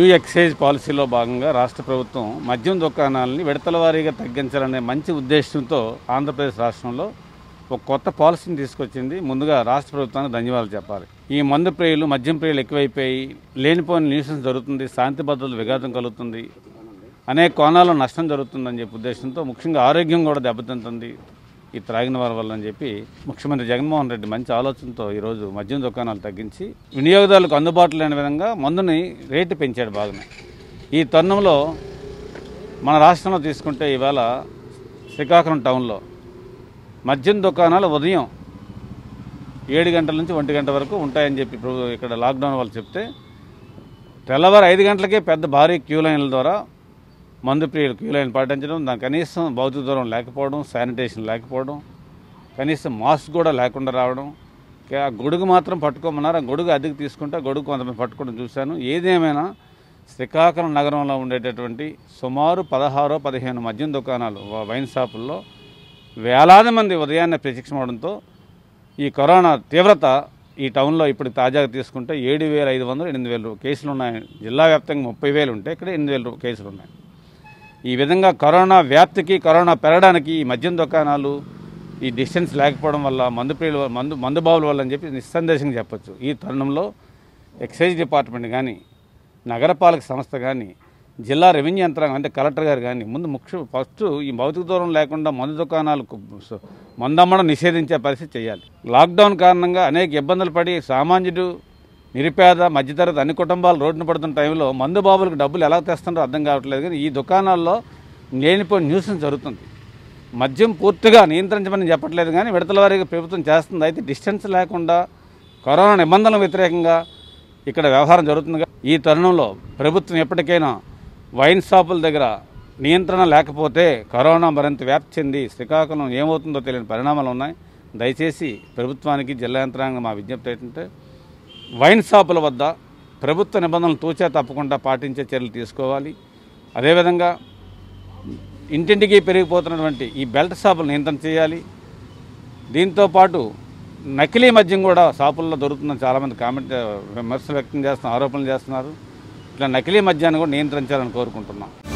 excise పాలసీలో భాగంగా రాష్ట్ర ప్రభుత్వం మద్యం దుకాణాలని విడతల వారీగా తగ్గించాలనే మంచి ఉద్దేశంతో ఆంధ్రప్రదేశ్ రాష్ట్రంలో ఒక కొత్త పాలసీని తీసుకొచ్చింది ముందుగా రాష్ట్ర ప్రభుత్వానికి ధన్యవాదాలు చెప్పాలి ఈ మందు ప్రియులు మద్యం ప్రియులు ఎక్కువైపోయి లేనిపోని న్యూసెన్స్ జరుగుతుంది శాంతి భద్రతలు విఘాతం కలుగుతుంది అనేక కోణాల్లో నష్టం జరుగుతుందని చెప్పి ఉద్దేశంతో ముఖ్యంగా ఆరోగ్యం కూడా దెబ్బతింటుంది ఈ త్రాగిన వారి వల్ల అని చెప్పి ముఖ్యమంత్రి జగన్మోహన్ రెడ్డి మంచి ఆలోచనతో ఈరోజు మద్యం దుకాణాలు తగ్గించి వినియోగదారులకు అందుబాటులో లేని విధంగా మందుని రేటు పెంచాడు బాగానే ఈ తరుణంలో మన రాష్ట్రంలో తీసుకుంటే ఇవాళ శ్రీకాకుళం టౌన్లో మద్యం దుకాణాలు ఉదయం ఏడు గంటల నుంచి ఒంటి గంట వరకు ఉంటాయని చెప్పి ఇప్పుడు ఇక్కడ లాక్డౌన్ వాళ్ళు చెప్తే తెల్లవారు ఐదు గంటలకే పెద్ద భారీ క్యూ లైన్ల ద్వారా మందు ప్రియులు క్యూ లైన్ పాటించడం దాని కనీసం భౌతిక దూరం లేకపోవడం శానిటేషన్ లేకపోవడం కనీసం మాస్క్ కూడా లేకుండా రావడం కే- ఆ గొడుగు మాత్రం పట్టుకోమన్నారు ఆ గొడుగు అద్దెకు తీసుకుంటే ఆ గొడుగు కొంతమంది పట్టుకోవడం చూశాను ఏదేమైనా శ్రీకాకుళం నగరంలో ఉండేటటువంటి సుమారు పదహారో పదిహేను మద్యం దుకాణాలు వ- వైన్ షాపుల్లో వేలాది మంది ఉదయాన్నే ప్రత్యక్షమవడంతో ఈ కరోనా తీవ్రత ఈ టౌన్లో ఇప్పుడు తాజాగా తీసుకుంటే ఏడు వేల ఐదు వందలు ఎనిమిది వేలు కేసులు ఉన్నాయి జిల్లా వ్యాప్తంగా ముప్పై వేలు ఉంటే ఇక్కడ ఎనిమిది వేలు కేసులు ఉన్నాయి ఈ విధంగా కరోనా వ్యాప్తికి కరోనా పెరగడానికి ఈ మద్యం దుకాణాలు ఈ డిస్టెన్స్ లేకపోవడం వల్ల మందు ప్రియుల వల్ల- మందు మందు బావుల వల్ల అని చెప్పి నిస్సందేశంగా చెప్పొచ్చు ఈ తరుణంలో ఎక్సైజ్ డిపార్ట్మెంట్ కానీ నగరపాలక సంస్థ కానీ జిల్లా రెవెన్యూ యంత్రాంగం అంటే కలెక్టర్ గారు కానీ ముందు ముఖ్య ఫస్ట్ ఈ భౌతిక దూరం లేకుండా మందు దుకాణాలకు స- మందు అమ్మడం నిషేధించే పరిస్థితి చేయాలి లాక్డౌన్ కారణంగా అనేక ఇబ్బందులు పడి సామాన్యుడు నిరుపేద మధ్యతరగతి అన్ని కుటుంబాలు రోడ్డున పడుతున్న టైంలో మందు బాబులకు డబ్బులు ఎలా తెస్తున్నారో అర్థం కావట్లేదు కానీ ఈ దుకాణాల్లో లేనిపోయిన న్యూసెన్స్ జరుగుతుంది మద్యం పూర్తిగా నియంత్రించమని చెప్పట్లేదు కానీ విడతల వారీగా ప్రభుత్వం చేస్తుంది అయితే డిస్టెన్స్ లేకుండా కరోనా నిబంధనలకు వ్యతిరేకంగా ఇక్కడ వ్యవహారం జరుగుతుందిగా ఈ తరుణంలో ప్రభుత్వం ఎప్పటికైనా వైన్ షాపుల దగ్గర నియంత్రణ లేకపోతే కరోనా మరింత వ్యాప్తి చెంది శ్రీకాకుళం ఏమవుతుందో తెలియని పరిణామాలు ఉన్నాయి దయచేసి ప్రభుత్వానికి జిల్లా యంత్రాంగం మా విజ్ఞప్తి ఏంటంటే వైన్ షాపుల వద్ద ప్రభుత్వ నిబంధనలు తూచా తప్పకుండా పాటించే చర్యలు తీసుకోవాలి అదేవిధంగా ఇంటింటికి పెరిగిపోతున్నటువంటి ఈ బెల్ట్ షాపులు నియంత్రణ చేయాలి దీంతో పాటు నకిలీ మద్యం కూడా షాపుల్లో దొరుకుతుందని చాలామంది కామెంట్ విమర్శలు వ్యక్తం చేస్తున్నారు ఆరోపణలు చేస్తున్నారు ఇట్లా నకిలీ మద్యాన్ని కూడా నియంత్రించాలని కోరుకుంటున్నాం